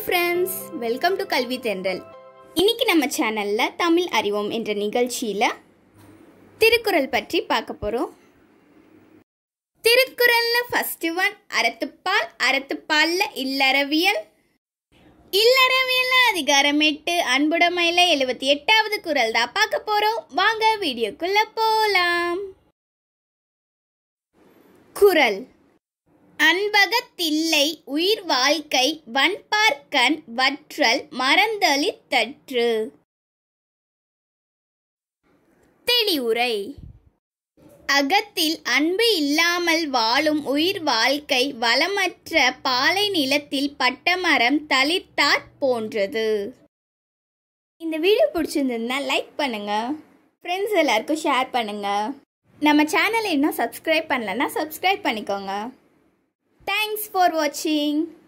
friends welcome to கல்வி தென்றல் இன்னைக்கு நம்ம சேனல்ல தமிழ் அறிவோம் என்ற நிகழ்ச்சியில திருக்குறள் பற்றி பார்க்க போறோம் திருக்குறள்ல ஃபர்ஸ்ட் ஒன் அறத்துப்பால் அறத்துப்பால்ல இல்லறவியல் இல்லறவியல் அதிகாரம் எட்டு அன்புடைமையில எழுபத்தி எட்டாவது குறள் தான் பார்க்க போறோம் வாங்க வீடியோக்குள்ள போலாம் குறள் அன்பகத்தில்லை உயிர் வாழ்க்கை வன்பார்க்கண் வற்றல் மறந்தளித் தற்று தெளிவுரை அகத்தில் அன்பு இல்லாமல் வாழும் உயிர் வாழ்க்கை வளமற்ற பாலை நிலத்தில் பட்டமரம் தளிர்த்தாற் போன்றது இந்த வீடியோ பிடிச்சிருந்ததுன்னா லைக் பண்ணுங்க ஃப்ரெண்ட்ஸ் எல்லாருக்கும் ஷேர் பண்ணுங்க நம்ம சேனலை இன்னும் சப்ஸ்கிரைப் பண்ணலன்னா சப்ஸ்கிரைப் பண்ணிக்கோங்க தேங்க்ஸ் ஃபார் வாட்சிங்